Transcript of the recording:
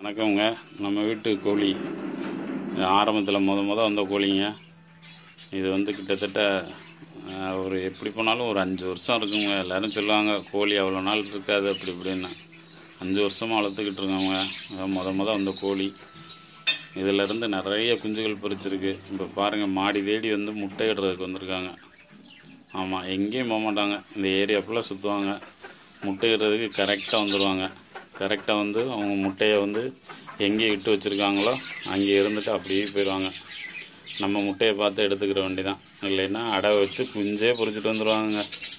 வணக்கம்ங்க நம்ம வீட்டு கோழி ஆரம்பத்தில் முத முத வந்த கோழிங்க இது வந்து கிட்டத்தட்ட அஹ், ஒரு எப்படி போனாலும் ஒரு அஞ்சு வருஷம் இருக்குங்க எல்லாரும் சொல்லுவாங்க கோழி அவ்வளோ நாள் இருக்காது அப்படி இப்படின்னு அஞ்சு வருஷமாக வளர்த்துக்கிட்டு இருக்கோங்க அதான் முத முத வந்த கோழி இதிலிருந்து நிறைய குஞ்சுகள் பொரிச்சிருக்கு இப்போ பாருங்கள் மாடி தேடி வந்து முட்டை இடுறதுக்கு வந்திருக்காங்க ஆமாம் எங்கேயும் போக மாட்டாங்க இந்த ஏரியா ஃபுல்லாக சுற்றுவாங்க முட்டையிடுறதுக்கு கரெக்டாக வந்துடுவாங்க கரெக்டாக வந்து அவங்க முட்டையை வந்து எங்கே இட்டு வச்சுருக்காங்களோ அங்கே இருந்துட்டு அப்படியே போயிடுவாங்க நம்ம முட்டையை பார்த்து எடுத்துக்கிற வேண்டி தான் இல்லைன்னா அடை வச்சு குஞ்சே பொரிச்சிட்டு வந்துடுவாங்க